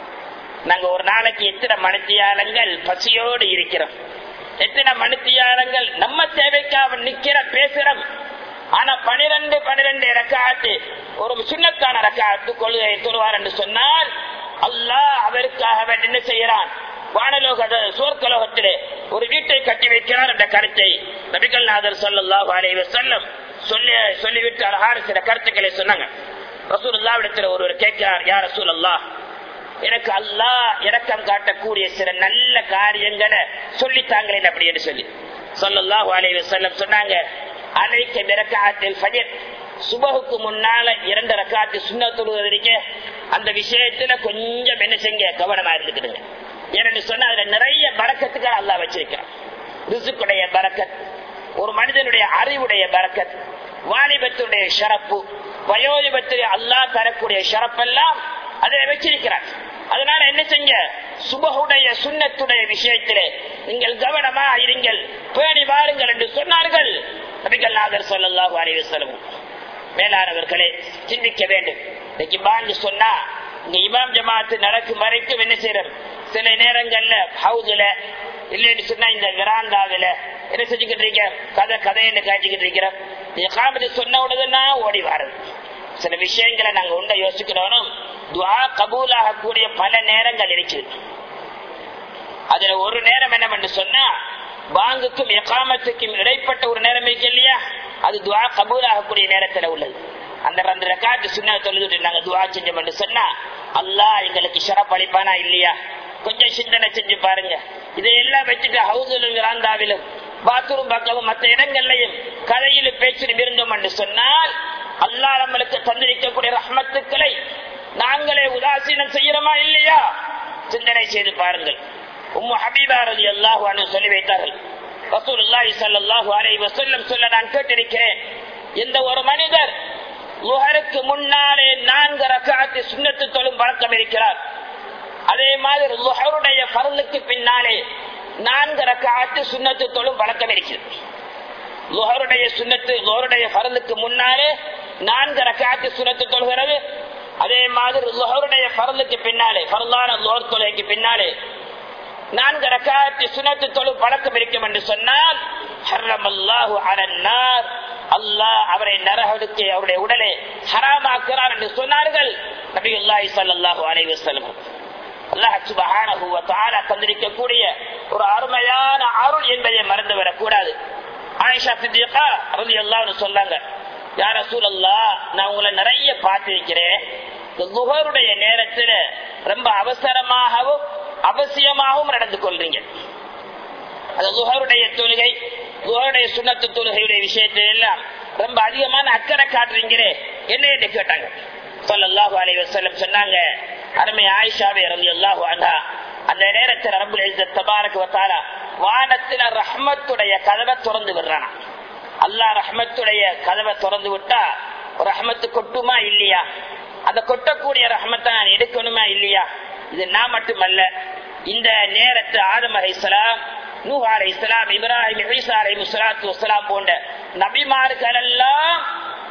நாங்க ஒரு நாளைக்கு எத்தனை மணித்தியாலங்கள் பசியோடு இருக்கிறோம் எத்தனை மணித்தியாலங்கள் நம்ம தேவைக்காக நிக்கிற பேசுறோம் ஆனா பனிரெண்டு பனிரெண்டு ரக்காத்து ஒரு சுண்ணத்தான ரக்காத்து கொள்கை தொழுவார் என்று சொன்னால் அல்லாஹ் அவருக்காக வேண்டி என்ன செய்யறான் வானலோக சோர்க்கலோகத்திலே ஒரு வீட்டை கட்டி வைக்கிறார் என்ற கருத்தை நபிகள் நாதர் சொல்லல்லாஹு அலைவ செல்லம் சொல்லி சொல்லிவிட்டு அழகான சில கருத்துக்களை சொன்னாங்க ரசூல்லாவிடத்தில் ஒருவர் கேட்கிறார் யார் ரசூல் அல்லாஹ் எனக்கு அல்லாஹ் இரக்கம் காட்டக்கூடிய சில நல்ல காரியங்களை சொல்லித்தாங்களேன் அப்படி என்று சொல்லி சொல்லல்லாஹு அலைவ செல்லம் சொன்னாங்க அலைக்க மிரக்காத்தில் ஃபஜர் சுபகுக்கு முன்னால இரண்டு ரக்காத்து சுண்ண தொழுவதற்க அந்த விஷயத்துல கொஞ்சம் என்ன செஞ்ச கவனமா இருந்துக்கிடுங்க ஏன்னு சொன்னா அதுல நிறைய பறக்கத்துக்கள் அல்லா வச்சிருக்கிறான் ரிசுக்குடைய பறக்கத் ஒரு மனிதனுடைய அறிவுடைய பறக்கத் வாலிபத்துடைய ஷரப்பு வயோதிபத்துடைய அல்லா தரக்கூடிய ஷரப்பெல்லாம் அதை வச்சிருக்கிறார் அதனால என்ன செஞ்ச சுபகுடைய சுண்ணத்துடைய விஷயத்திலே நீங்கள் கவனமா இருங்கள் பேணி வாருங்கள் என்று சொன்னார்கள் நபிகள் நாதர் சொல்லல்லாஹு அறிவு செலவும் மேலானவர்களே சிந்திக்க வேண்டும் இன்னைக்கு பாங்கு சொன்னா இங்க இமாம் ஜமாத்து நடக்கும் வரைக்கும் என்ன செய்யறோம் சில நேரங்கள்ல ஹவுதுல இல்லைன்னு சொன்னா இந்த விராந்தாவில என்ன செஞ்சுக்கிட்டு இருக்க கதை கதைன்னு காய்ச்சிக்கிட்டு இருக்கிறோம் இது காமெடி சொன்ன உடனே ஓடி வாரது சில விஷயங்களை நாங்க உண்ட யோசிக்கிறோம் துவா கபூல் ஆகக்கூடிய பல நேரங்கள் இருக்குது அதுல ஒரு நேரம் என்ன சொன்னா பாங்குக்கும் எக்காமத்துக்கும் இடைப்பட்ட ஒரு நேரம் இருக்கு இல்லையா அது துவா கபூல் ஆகக்கூடிய நேரத்துல உள்ளது அந்த ரெண்டு ரக்காத்து சுண்ணா தொழுதுட்டு நாங்க துவா செஞ்சோம் என்று சொன்னா அல்லாஹ் எங்களுக்கு ஷரப் அளிப்பானா இல்லையா கொஞ்சம் சிந்தனை செஞ்சு பாருங்க இதையெல்லாம் வச்சுட்டு ஹவுசிலும் விராந்தாவிலும் பாத்ரூம் பக்கமும் மற்ற இடங்கள்லையும் கதையிலும் பேச்சிலும் இருந்தோம் என்று சொன்னால் அல்லாஹ் நம்மளுக்கு தந்திருக்கக்கூடிய ரஹ்மத்துக்களை நாங்களே உதாசீனம் செய்யறோமா இல்லையா சிந்தனை செய்து பாருங்கள் உம்மு ஹபீபா ரலி அல்லாஹு சொல்லி வைத்தார்கள் ரசூலுல்லாஹி ஸல்லல்லாஹு அலைஹி வஸல்லம் சொல்ல நான் கேட்டிருக்கிறேன் எந்த ஒரு மனிதர் லுஹருக்கு முன்னாலே நான்கு ரக்காத்து சுண்ணத்து தொழும் பழக்கம் இருக்கிறார் அதே மாதிரி லுஹருடைய பரலுக்கு பின்னாலே நான்கு ரக்காத்து சுண்ணத்து தொழும் பழக்கம் இருக்கிறது லுஹருடைய சுண்ணத்து லுஹருடைய பரலுக்கு முன்னாலே நான்கு ரக்காத்து சுண்ணத்து தொழுகிறது அதே மாதிரி லுஹருடைய பரலுக்கு பின்னாலே பரலான லுஹர் தொலைக்கு பின்னாலே நான்கு ரக்காத்து சுனத்து தொழு பழக்கம் இருக்கும் என்று சொன்னால் அல்லாஹ் அவரை நரகடுக்கு அவருடைய உடலை ஹராமாக்கிறார் என்று சொன்னார்கள் நபிகுல்லாஹி சல்லாஹு அலைவு செல்வம் அல்லாஹ் சுபஹானஹு வ தஆலா தந்திருக்கக்கூடிய ஒரு அருமையான அருள் என்பதை மறந்து விடக்கூடாது ஆயிஷா சித்திகா ரலியல்லாஹு சொன்னாங்க யா ரசூலல்லாஹ் நான் உங்களை நிறைய பார்த்திருக்கிறேன் இந்த லுஹருடைய நேரத்துல ரொம்ப அவசரமாகவும் அவசியமாகவும் நடந்து கொள்றீங்க அது லுஹருடைய தொழுகை லுஹருடைய சுண்ணத்து தொழுகையுடைய விஷயத்துல எல்லாம் ரொம்ப அதிகமான அக்கறை காட்டுறீங்களே என்ன என்று கேட்டாங்க சொல்லல்லாஹு அலைஹி வஸல்லம் சொன்னாங்க அருமை ஆயிஷாவே ரலியல்லாஹு அன்ஹா அந்த நேரத்தில் ரப்புல் இஸ்ஸத் தபாரக வ தஆலா வானத்தில ரஹ்மத்துடைய கதவை திறந்து விடுறானா அல்லாஹ் ரஹ்மத்துடைய கதவை திறந்து விட்டா ரஹ்மத்து கொட்டுமா இல்லையா அந்த கொட்டக்கூடிய ரஹ்மத்தை நான் எடுக்கணுமா இல்லையா இது நான் மட்டுமல்ல இந்த நேரத்து ஆதம் அலை இஸ்லாம் நூ அலை இஸ்லாம் இப்ராஹிம் ஈசா அலை முஸ்லாத்து வசலாம் போன்ற நபிமார்கள் எல்லாம்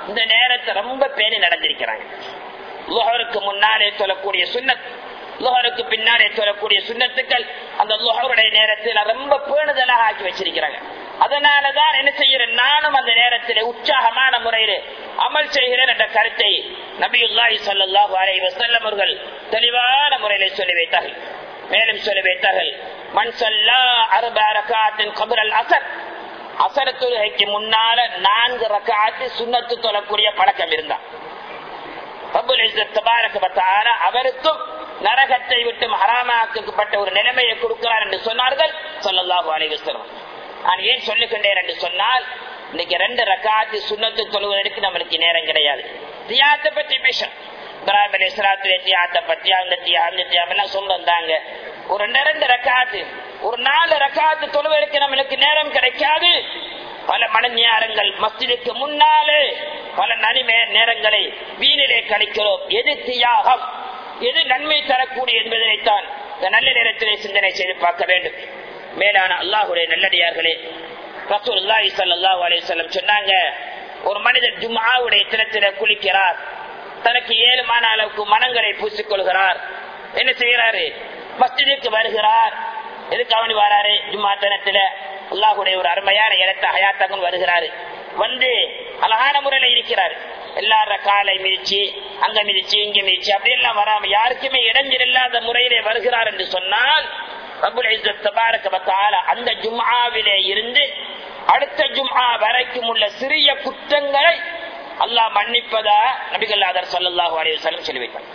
இந்த நேரத்தை ரொம்ப பேணி நடந்திருக்கிறாங்க லுஹருக்கு முன்னாலே சொல்லக்கூடிய சுண்ணத் லுஹருக்கு பின்னாலே சொல்லக்கூடிய சுண்ணத்துக்கள் அந்த லுஹருடைய நேரத்தில் ரொம்ப பேணுதலாக ஆக்கி வச்சிருக்கிறாங்க அதனாலதான் என்ன செய்கிறேன் நானும் அந்த நேரத்தில் உற்சாகமான முறையில் அமல் செய்கிறேன் என்ற கருத்தை நபியுல்லாஹி ஸல்லல்லாஹு அலைஹி வஸல்லம் அவர்கள் தெளிவான முறையிலே சொல்லி வைத்தார்கள் மேலும் சொல்லி வைத்தார்கள் மன் ஸல்லா அர்பா ரகாத்தின் கப்ர அல் அஸர் அசர தொழுகைக்கு முன்னால நான்கு ரகாத்து சுண்ணத்து தொழக்கூடிய பழக்கம் இருந்தான் ரப்புல் இஸ்ஸத் தபாரக வ தஆலா அவருக்கும் நரகத்தை விட்டு ஹராமாக்கப்பட்ட ஒரு நிலைமையை கொடுக்கிறார் என்று சொன்னார்கள் ஸல்லல்லாஹு அலைஹி வஸல்லம் நான் ஏன் சொல்லுகின்றேன் என்று சொன்னால் இன்னைக்கு ரெண்டு ரக்காத்து சுண்ணத்து தொழுவதற்கு நம்மளுக்கு நேரம் கிடையாது தியாத்தை பற்றி பேசணும் இப்ராஹிம் அலி இஸ்லாத்துடைய தியாத்தை பத்தி அந்த தியா அந்த தியாம் எல்லாம் சொல்ல வந்தாங்க ஒரு ரெண்டு ரெண்டு ரக்காத்து ஒரு நாலு ரக்காத்து தொழுவதற்கு நம்மளுக்கு நேரம் கிடைக்காது பல மணிநேரங்கள் மஸ்ஜிதுக்கு முன்னாலே பல நனிமே நேரங்களை வீணிலே கழிக்கிறோம் எது தியாகம் எது நன்மை தரக்கூடிய என்பதனைத்தான் இந்த நல்ல நேரத்திலே சிந்தனை செய்து பார்க்க வேண்டும் மேலான அல்லாஹுடைய நல்லடியார்களே ரசூலுல்லாஹி ஸல்லல்லாஹு அலைஹி வஸல்லம் சொன்னாங்க ஒரு மனிதர் ஜும்ஆவுடைய தினத்தில குளிக்கிறார் தனக்கு ஏழுமான அளவுக்கு மனங்களை பூசிக்கொள்கிறார் என்ன செய்கிறாரு மஸ்ஜிதுக்கு வருகிறார் எதுக்கு அவனி வராரு ஜும்மா தினத்தில அல்லாஹுடைய ஒரு அருமையான இடத்த ஹயாத்தகம் வருகிறாரு வந்து அழகான முறையில இருக்கிறார் எல்லார காலை மிதிச்சு அங்க மிதிச்சு இங்க மிதிச்சு அப்படி எல்லாம் வராம யாருக்குமே இடைஞ்சல் இல்லாத முறையிலே வருகிறார் என்று சொன்னால் ரபுல் இஸ்ஸத் தபாரக வ தஆலா அந்த ஜும்ஆவிலே இருந்து அடுத்த ஜும்ஆ வரைக்கும் உள்ள சிறிய குற்றங்களை அல்லாஹ் மன்னிப்பதா நபிகள் ஆதர் ஸல்லல்லாஹு அலைஹி வஸல்லம் சொல்லி வைத்தார்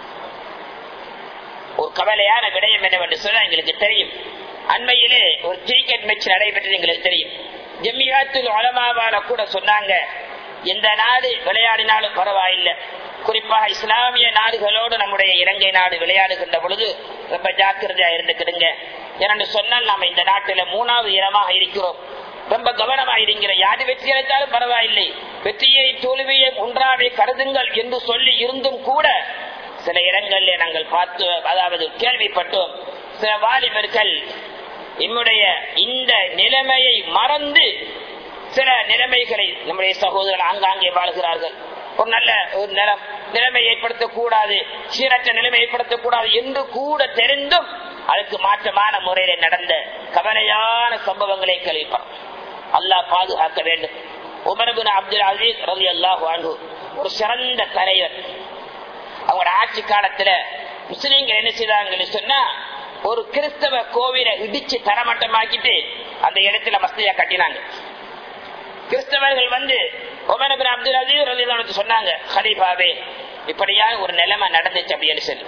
ஒரு கவலையான விடயம் என்னவென்று சொன்னா எங்களுக்கு தெரியும் அண்மையிலே ஒரு கிரிக்கெட் மேட்ச் நடைபெற்றது எங்களுக்கு தெரியும் ஜம்மியாத்துல் உலமாவால கூட சொன்னாங்க எந்த நாடு விளையாடினாலும் பரவாயில்லை குறிப்பாக இஸ்லாமிய நாடுகளோடு நம்முடைய இலங்கை நாடு விளையாடுகின்ற பொழுது ரொம்ப ஜாக்கிரதையா இருந்துக்கிடுங்க ஏனென்று சொன்னால் நாம இந்த நாட்டில மூணாவது இடமாக இருக்கிறோம் ரொம்ப கவனமா இருங்கிற யாது வெற்றி அடைத்தாலும் பரவாயில்லை வெற்றியை தோல்வியை ஒன்றாவே கருதுங்கள் என்று சொல்லி இருந்தும் கூட சில இடங்களிலே நாங்கள் பார்த்து அதாவது கேள்விப்பட்டோம் சில வாலிபர்கள் என்னுடைய இந்த நிலைமையை மறந்து சில நிலைமைகளை நம்முடைய சகோதரர்கள் ஆங்காங்கே வாழ்கிறார்கள் ஒரு நல்ல ஒரு நிலம் நிலைமை ஏற்படுத்தக்கூடாது சீரற்ற நிலைமை ஏற்படுத்தக்கூடாது என்று கூட தெரிந்தும் அதுக்கு மாற்றமான முறையில நடந்த கவலையான சம்பவங்களை கழிப்பார் அல்லாஹ் பாதுகாக்க வேண்டும் உமரபின் அப்துல் அசீஸ் ரவி அல்லாஹ் வாழ்வு ஒரு சிறந்த தலைவர் அவங்களோட ஆட்சி காலத்துல முஸ்லீம்கள் என்ன செய்தாங்கன்னு சொன்னா ஒரு கிறிஸ்தவ கோவிலை இடிச்சு தரமட்டமாக்கிட்டு அந்த இடத்துல மஸ்தியா கட்டினாங்க கிறிஸ்தவர்கள் வந்து ஒமனபின் அப்துல் அசீஸ் சொன்னாங்க ஹலீஃபாவே இப்படியா ஒரு நிலைமை நடந்துச்சு அப்படின்னு சொல்லி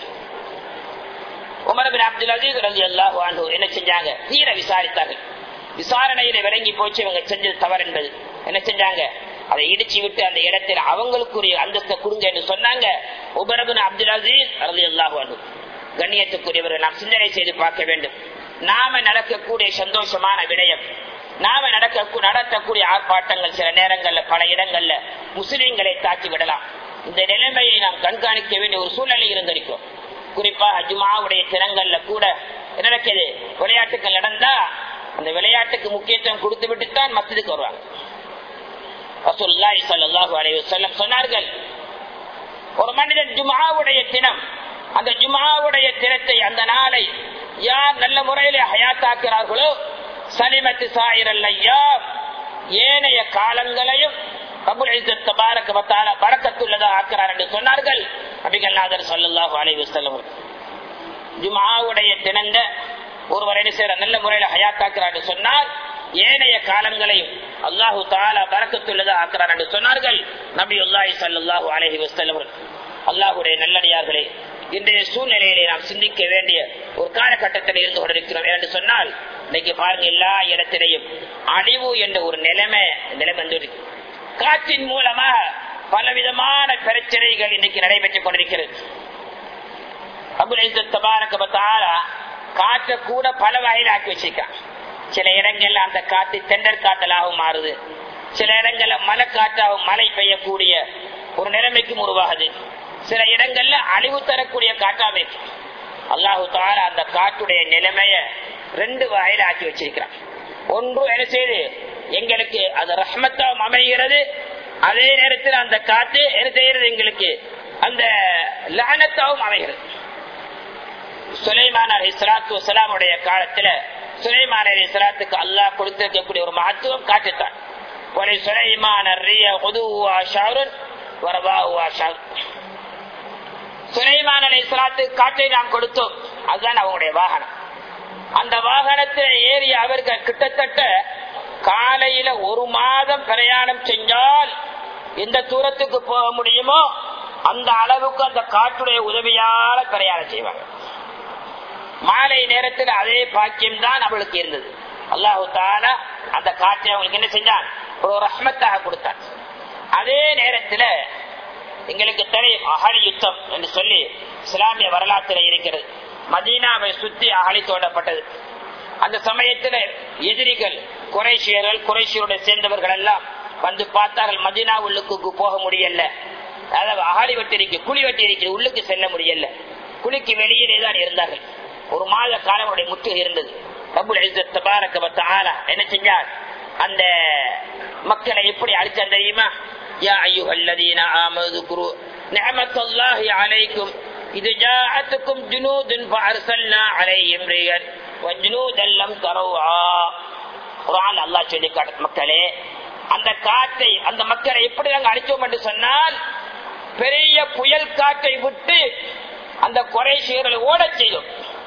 உமரபின் அப்துல் அசீஸ் ரலி அல்லாஹ் என்ன செஞ்சாங்க தீர விசாரித்தார்கள் விசாரணையில விளங்கி போச்சு இவங்க செஞ்சது தவறு என்பது என்ன செஞ்சாங்க அதை இடிச்சு விட்டு அந்த இடத்தில் அவங்களுக்குரிய அந்தஸ்தை கொடுங்க என்று சொன்னாங்க உபரபின் அப்துல் அசீஸ் ரலி அல்லாஹ் கண்ணியத்துக்குரியவர்கள் நாம் சிந்தனை செய்து பார்க்க வேண்டும் நாம நடக்கக்கூடிய சந்தோஷமான விடயம் நாம நடக்க நடத்தக்கூடிய ஆர்ப்பாட்டங்கள் சில நேரங்கள்ல பல இடங்கள்ல முஸ்லிம்களை தாக்கி விடலாம் இந்த நிலைமையை நாம் கண்காணிக்க வேண்டிய ஒரு சூழ்நிலை இருந்திருக்கும் குறிப்பாக ஜுமாவுடைய தினங்கள்ல கூட என்ன நடக்குது விளையாட்டுகள் நடந்தா அந்த விளையாட்டுக்கு முக்கியத்துவம் கொடுத்து விட்டு தான் மத்ததுக்கு வருவாங்க ரசூலுல்லாஹி ஸல்லல்லாஹு அலைஹி வஸல்லம் சொன்னார்கள் ஒரு மனிதன் ஜுமாவுடைய தினம் அந்த ஜுமாவுடைய தினத்தை அந்த நாளை யார் நல்ல முறையிலே ஹயாத்தாக்குறார்களோ சலிமத்து சாயிரல் ஐயா ஏனைய காலங்களையும் பறக்கத்துள்ளதா ஆக்கிறார் என்று சொன்னார்கள் நபிகள் நாதர் சொல்லல்லாஹு அலைஹி வஸல்லம் ஜுமாவுடைய தினந்த ஒருவர் என்ன செய்யற நல்ல முறையில ஹயாத்தாக்குறார் என்று சொன்னால் ஏனைய காலங்களையும் அல்லாஹு தாலா பறக்கத்துள்ளதா ஆக்கிறார் என்று சொன்னார்கள் நபி உல்லாஹி சல்லாஹூ அலஹி வஸ்தலம் அல்லாஹுடைய நல்லடியார்களே இன்றைய சூழ்நிலையிலே நாம் சிந்திக்க வேண்டிய ஒரு காலகட்டத்தில் இருந்து கொண்டிருக்கிறோம் என்று சொன்னால் இன்னைக்கு பாருங்க எல்லா இடத்திலையும் அழிவு என்ற ஒரு நிலைமை நிலைமை வந்து காற்றின் மூலமாக பலவிதமான பிரச்சனைகள் இன்னைக்கு நடைபெற்றுக் கொண்டிருக்கிறது காற்றை கூட பல வகையில் ஆக்கி வச்சிருக்கான் சில இடங்கள்ல அந்த காற்று தெண்டர் காத்தலாகவும் மாறுது சில இடங்கள்ல மழை காற்றாகவும் மழை பெய்யக்கூடிய ஒரு நிலைமைக்கும் உருவாகுது சில இடங்கள்ல அழிவு தரக்கூடிய காற்றாவே அல்லாஹு தார அந்த காற்றுடைய நிலைமைய ரெண்டு வகையில ஆக்கி வச்சிருக்கிறான் ஒன்று என்ன செய்து எங்களுக்கு அது ரஹ்மத்தாவும் அமைகிறது அதே நேரத்தில் அந்த காத்து என்ன செய்யறது எங்களுக்கு அந்த லானத்தாவும் அமைகிறது சுலைமான் அலி சலாத்து வசலாமுடைய காலத்துல சுலைமான் அலி சலாத்துக்கு அல்லாஹ் கொடுத்திருக்கக்கூடிய ஒரு மகத்துவம் காட்டுத்தான் ஒரு சுலைமான் சுலைமான் அலி சலாத்து காற்றை நாம் கொடுத்தோம் அதுதான் அவங்களுடைய வாகனம் அந்த வாகனத்தில் ஏறி அவர்கள் கிட்டத்தட்ட காலையில ஒரு மாதம் பிரயாணம் செஞ்சால் எந்த தூரத்துக்கு போக முடியுமோ அந்த அளவுக்கு அந்த காற்றுடைய உதவியால பிரயாணம் செய்வாங்க மாலை நேரத்தில் அதே பாக்கியம் தான் அவளுக்கு இருந்தது அல்லாஹு தாலா அந்த காற்றை அவங்களுக்கு என்ன செஞ்சான் ஒரு ரஹ்மத்தாக கொடுத்தான் அதே நேரத்தில் எங்களுக்கு தெரியும் அகழி யுத்தம் என்று சொல்லி இஸ்லாமிய வரலாற்றில் இருக்கிறது மதீனாவை சுத்தி அகழி தோண்டப்பட்டது அந்த சமயத்தில் எதிரிகள் குறைசியர்கள் குறைசியருடைய சேர்ந்தவர்கள் எல்லாம் வந்து பார்த்தார்கள் மதீனா உள்ளுக்கு போக முடியல அதாவது அகாலி வெட்டி இருக்கு குழி வெட்டி இருக்கிறது உள்ளுக்கு செல்ல முடியல குழிக்கு வெளியிலே தான் இருந்தார்கள் ஒரு மாத காலம் அவருடைய முற்று இருந்தது என்ன செஞ்சார் அந்த மக்களை எப்படி அழிச்சார் தெரியுமா யா ஐயுஹல்லதீன ஆமது குரு நிஅமத்துல்லாஹி அலைக்கும் இது ஜாஅத்துக்கும் ஜுனூதுன் ஃபஅர்சல்னா அலைஹிம் ரிகன் வஜ்னூதன் லம் தரவுஆ குர்ஆன் அல்லாஹ் சொல்லி காட்டு மக்களே அந்த காற்றை அந்த மக்களை எப்படி நாங்கள் அழிச்சோம் என்று சொன்னால் பெரிய புயல் காற்றை விட்டு அந்த குறை சீரலை ஓடச் செய்தோம்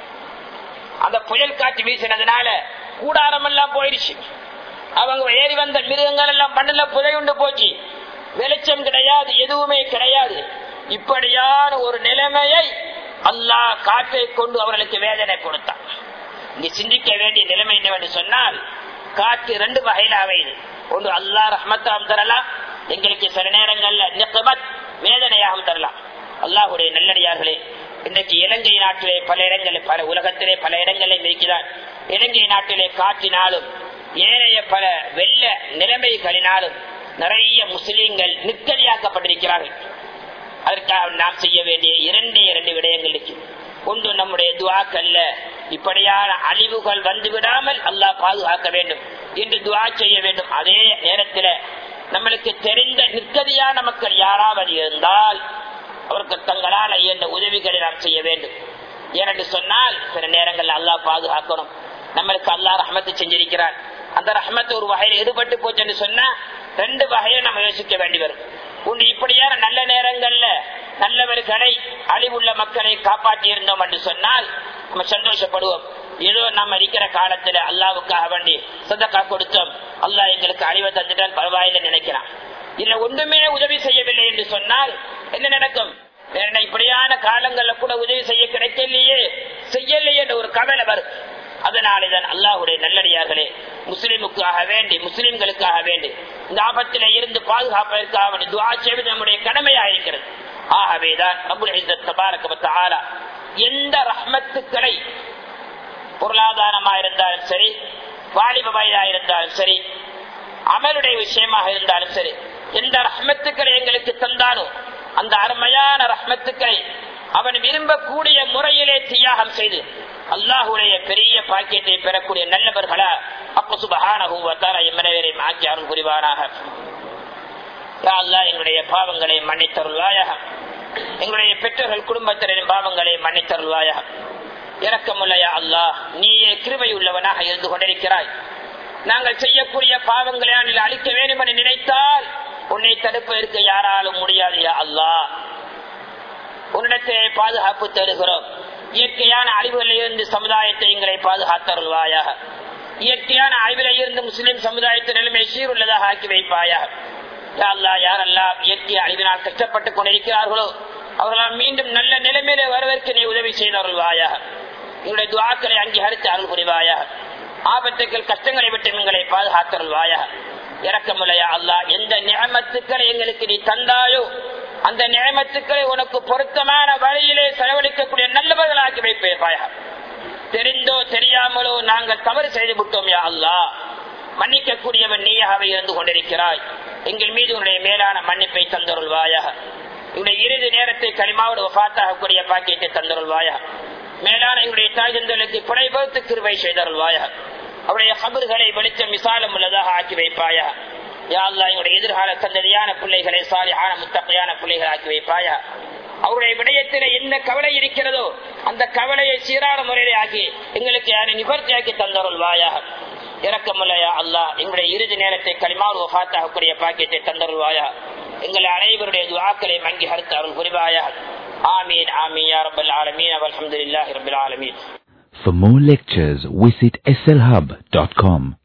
அந்த புயல் காற்று வீசினதுனால கூடாரம் எல்லாம் போயிடுச்சு அவங்க ஏறி வந்த மிருகங்கள் எல்லாம் மண்ணில புதையுண்டு போச்சு வெளிச்சம் கிடையாது எதுவுமே கிடையாது இப்படியான ஒரு நிலைமையை அல்லாஹ் காற்றை கொண்டு அவர்களுக்கு வேதனை கொடுத்தான் இங்க சிந்திக்க வேண்டிய நிலைமை என்னவென்று சொன்னால் காற்று ரெண்டு வகையில அமையுது ஒன்று அல்லாஹ் ரஹ்மத்தாம் தரலாம் எங்களுக்கு சில நேரங்கள்ல நிக்கமத் வேதனையாகவும் தரலாம் அல்லாஹுடைய நல்லடியார்களே இன்றைக்கு இலங்கை நாட்டிலே பல இடங்களில் பல உலகத்திலே பல இடங்களில் இருக்கிறார் இலங்கை நாட்டிலே காற்றினாலும் ஏனைய பல வெள்ள நிலைமைகளினாலும் நிறைய முஸ்லீம்கள் நிற்கதியாக்கப்பட்டிருக்கிறார்கள் அதற்காக நாம் செய்ய வேண்டிய இரண்டே இரண்டு விடயங்கள் இருக்கு ஒன்று நம்முடைய துவாக்கல்ல இப்படியான அழிவுகள் வந்து விடாமல் அல்லாஹ் பாதுகாக்க வேண்டும் என்று துவா செய்ய வேண்டும் அதே நேரத்தில் நம்மளுக்கு தெரிந்த நிற்கதியான மக்கள் யாராவது இருந்தால் அவருக்கு தங்களால் இயன்ற உதவிகளை நாம் செய்ய வேண்டும் ஏனென்று சொன்னால் சில நேரங்கள் அல்லாஹ் பாதுகாக்கணும் நம்மளுக்கு அல்லாஹ் ரஹமத்து செஞ்சிருக்கிறார் அந்த ரஹமத்து ஒரு வகையில் ஈடுபட்டு போச்சுன்னு சொன்னா ரெண்டு வகையை நம்ம யோசிக்க வேண்டி வரும் ஒன்று இப்படியான நல்ல நேரங்கள்ல நல்லவர்களை அழிவுள்ள மக்களை காப்பாற்றி இருந்தோம் என்று சொன்னால் நம்ம சந்தோஷப்படுவோம் ஏதோ நம்ம இருக்கிற காலத்துல அல்லாவுக்காக வேண்டி சதக்கா கொடுத்தோம் அல்லாஹ் எங்களுக்கு அழிவை தந்துட்டால் பரவாயில்லை நினைக்கிறான் இல்ல ஒன்றுமே உதவி செய்யவில்லை என்று சொன்னால் என்ன நடக்கும் வேற இப்படியான காலங்கள்ல கூட உதவி செய்ய கிடைக்கலையே செய்யலையே என்ற ஒரு கவலை வரும் அதனாலேதான் அல்லாஹுடைய நல்லடியார்களே முஸ்லிமுக்காக வேண்டி முஸ்லிம்களுக்காக வேண்டி இந்த ஆபத்தில இருந்து பாதுகாப்பதற்காக வேண்டி துவா செய்வது நம்முடைய கடமையாக இருக்கிறது ஆகவேதான் நம்முடைய எந்த ரஹ்மத்துக்களை பொருளாதாரமா இருந்தாலும் சரி வாலிப வயதா இருந்தாலும் சரி அமலுடைய விஷயமாக இருந்தாலும் சரி எந்த ரஹ்மத்துக்களை எங்களுக்கு தந்தானோ அந்த அருமையான ரஹ்மத்துக்களை அவன் விரும்பக்கூடிய முறையிலே தியாகம் செய்து அல்லாஹுடைய பெரிய பாக்கியத்தை பெறக்கூடிய நல்லவர்களா அப்ப சுபகான எம்மனைவரையும் ஆக்கி அருள் புரிவானாக எங்களுடைய பாவங்களை மன்னித்தருள்வாயாக எங்களுடைய பெற்றோர்கள் குடும்பத்தினரின் பாவங்களை மன்னித்தருள்வாயாக இறக்கமுல்லையா அல்லாஹ் நீயே கிருபை உள்ளவனாக இருந்து கொண்டிருக்கிறாய் நாங்கள் செய்யக்கூடிய பாவங்களை நான் அழிக்க வேண்டும் என்று நினைத்தால் உன்னை தடுப்பதற்கு யாராலும் முடியாது அல்லாஹ் உன்னிடத்தை பாதுகாப்பு தருகிறோம் இயற்கையான அழிவுகளில் இருந்து சமுதாயத்தை எங்களை பாதுகாத்தருள்வாயாக இயற்கையான அழிவில் இருந்து முஸ்லிம் சமுதாயத்தின் நிலைமை சீருள்ளதாக ஆக்கி வைப்பாயாக யாரெல்லாம் இயற்கை அழிவினால் கஷ்டப்பட்டுக் கொண்டிருக்கிறார்களோ அவர்களால் மீண்டும் நல்ல நிலைமையில வருவதற்கு நீ உதவி செய்தருள்வாயாக எங்களுடைய துவாக்களை அங்கீகரித்து அருள் புரிவாயாக ஆபத்துக்கள் கஷ்டங்களை விட்டு எங்களை பாதுகாத்தருள்வாயாக இறக்கமுலையா அல்லா எந்த நியமத்துக்களை எங்களுக்கு நீ தந்தாயோ அந்த நியமத்துக்களை உனக்கு பொருத்தமான வழியிலே செலவழிக்கக்கூடிய நல்லவர்களாக்கி வைப்பேபாயா தெரிந்தோ தெரியாமலோ நாங்கள் தவறு செய்து விட்டோம் யா அல்லா மன்னிக்கக்கூடியவன் நீயாகவே இருந்து கொண்டிருக்கிறாய் எங்கள் மீது உன்னுடைய மேலான மன்னிப்பை தந்தருள்வாயாக உன்னுடைய இறுதி நேரத்தை களிமாவோடு ஒஃபாத்தாகக்கூடிய பாக்கியத்தை தந்தருள்வாயா மேலான எங்களுடைய தாய்ந்தலுக்கு புனைபோத்து கிருவை செய்தருள்வாயா அவருடைய கபர்களை வெளிச்சம் விசாலம் உள்ளதாக ஆக்கி வைப்பாயா யா அல்லாஹ் எங்களுடைய எதிர்கால சந்ததியான பிள்ளைகளை சாலியான முத்தகையான பிள்ளைகள் ஆக்கி வைப்பாயா அவருடைய விடயத்தில் என்ன கவலை இருக்கிறதோ அந்த கவலையை சீரான முறையிலே ஆக்கி எங்களுக்கு யாரை நிவர்த்தியாக்கி தந்தருள்வாயாக இறக்கமுல்லையா அல்லாஹ் எங்களுடைய இறுதி நேரத்தை களிமாறு வஃத்தாகக்கூடிய பாக்கியத்தை தந்தருள்வாயா எங்கள் அனைவருடைய துவாக்களை மங்கி ஹரித்து அருள் புரிவாயா ஆமீன் ஆமீன் யா ரப்பல் ஆலமீன் அல்ஹம்துலில்லாஹி ரப்பில் ஆலமீன் For more lectures, visit slhub.com.